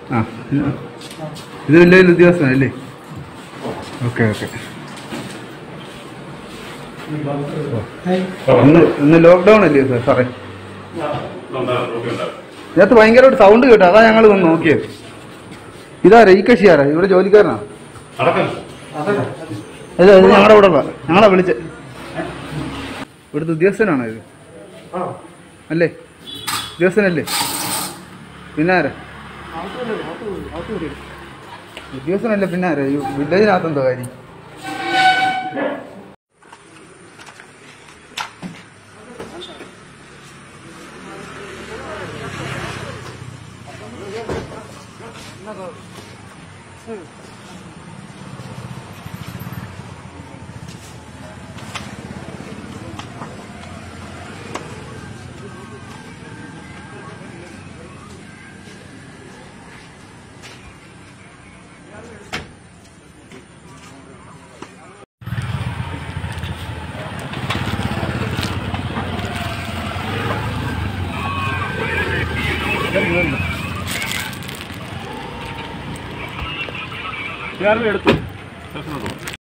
ആ ഇത് വലിയ വലിയ ഉദ്യോഗസ്ഥനല്ലേ ഓക്കെ ഓക്കെ ഇന്ന് ഇന്ന് ലോക്ക്ഡൗൺ അല്ലേ സാർ സാറേ ഇതിനകത്ത് ഭയങ്കരമായിട്ട് സൗണ്ട് കേട്ടോ അതാ ഞങ്ങൾ വന്ന് നോക്കിയത് ഇതാരാ ഈ കക്ഷി ആരാ ഇവിടെ ജോലിക്കാരനാ അല്ല ഇത് ഞങ്ങളുടെ ഇവിടെ ഉള്ള ഞങ്ങളാ വിളിച്ച ഇവിടുത്തെ ഉദ്യോഗസ്ഥനാണോ ഇത് അല്ലേ ഉദ്യോഗസ്ഥനല്ലേ പിന്നെ ആരാ ഉദ്യോഗസ്ഥനല്ലേ പിന്നെ ആരാ ഈ വില്ലേജിനകത്ത് എന്തോ കാര്യം എടുത്തു